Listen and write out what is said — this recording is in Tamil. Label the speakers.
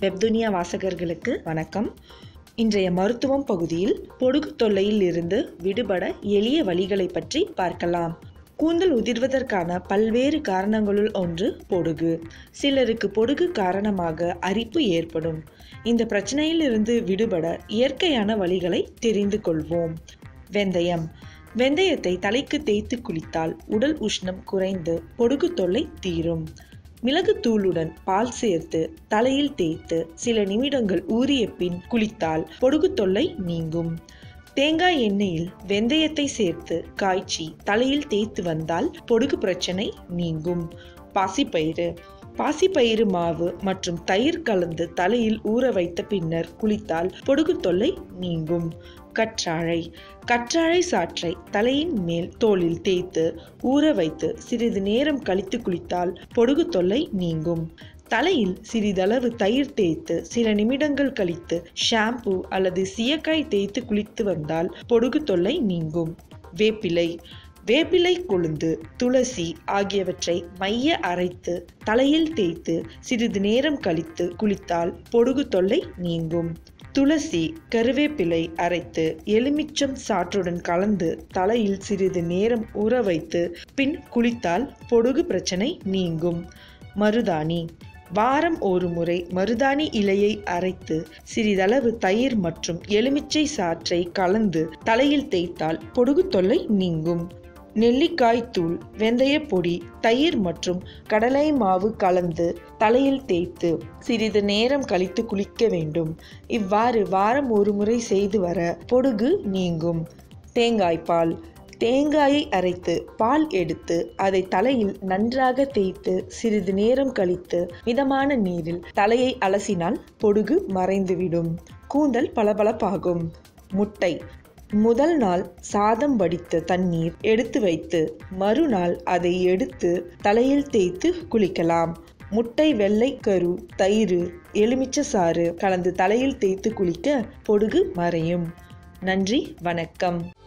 Speaker 1: வெப்துனியா வாசகர்களுக்கு வணக்கம் இன்றைய மருத்துவம் பகுதியில் பொடுகு தொல்லையில் இருந்து விடுபட எளிய வழிகளை பற்றி பார்க்கலாம் கூந்தல் உதிர்வதற்கான பல்வேறு காரணங்களுள் ஒன்று பொடுகு சிலருக்கு பொடுகு காரணமாக அரிப்பு ஏற்படும் இந்த பிரச்சனையிலிருந்து விடுபட இயற்கையான வழிகளை தெரிந்து கொள்வோம் வெந்தயம் வெந்தயத்தை தலைக்கு தேய்த்து குளித்தால் உடல் உஷ்ணம் குறைந்து பொடுகு தொல்லை தீரும் மிளகு தூளுடன் பால் சேர்த்து தலையில் தேய்த்து சில நிமிடங்கள் ஊறிய பின் குளித்தால் பொடுகு தொல்லை நீங்கும் தேங்காய் எண்ணெயில் வெந்தயத்தை சேர்த்து காய்ச்சி தலையில் தேய்த்து வந்தால் பொடுகு பிரச்சனை நீங்கும் பாசிப்பயிறு பாசிப்பயிறு மாவு மற்றும் தயிர் கலந்து தலையில் ஊற வைத்த பின்னர் குளித்தால் பொடுகு தொல்லை நீங்கும் கற்றாழை கற்றாழை சாற்றை தலையின் மேல் தோலில் தேய்த்து ஊற வைத்து சிறிது நேரம் கழித்து குளித்தால் பொடுகு தொல்லை நீங்கும் தலையில் சிறிதளவு தயிர் தேய்த்து சில நிமிடங்கள் கழித்து ஷாம்பு அல்லது சீயக்காய் தேய்த்து குளித்து வந்தால் பொடுகு தொல்லை நீங்கும் வேப்பிலை வேப்பிலை கொழுந்து துளசி ஆகியவற்றை மைய அரைத்து தலையில் தேய்த்து சிறிது நேரம் கழித்து குளித்தால் பொடுகு தொல்லை நீங்கும் துளசி கருவேப்பிலை அரைத்து எலுமிச்சம் சாற்றுடன் கலந்து தலையில் சிறிது நேரம் ஊற வைத்து பின் குளித்தால் பொடுகு பிரச்சனை நீங்கும் மருதாணி வாரம் ஒரு முறை மருதாணி இலையை அரைத்து சிறிதளவு தயிர் மற்றும் எலுமிச்சை சாற்றை கலந்து தலையில் தேய்த்தால் பொடுகு தொல்லை நீங்கும் நெல்லிக்காய் தூள் வெந்தய பொடி தயிர் மற்றும் கடலை மாவு கலந்து தலையில் தேய்த்து சிறிது நேரம் கழித்து குளிக்க வேண்டும் இவ்வாறு வாரம் ஒரு முறை செய்து வர பொடுகு நீங்கும் தேங்காய் பால் தேங்காயை அரைத்து பால் எடுத்து அதை தலையில் நன்றாக தேய்த்து சிறிது நேரம் கழித்து மிதமான நீரில் தலையை அலசினால் பொடுகு மறைந்துவிடும் கூந்தல் பளபளப்பாகும் முட்டை முதல் நாள் சாதம் வடித்த தண்ணீர் எடுத்து வைத்து மறுநாள் அதை எடுத்து தலையில் தேய்த்து குளிக்கலாம் முட்டை வெள்ளை கரு தயிர் எலுமிச்சை சாறு கலந்து தலையில் தேய்த்து குளிக்க பொடுகு மறையும் நன்றி வணக்கம்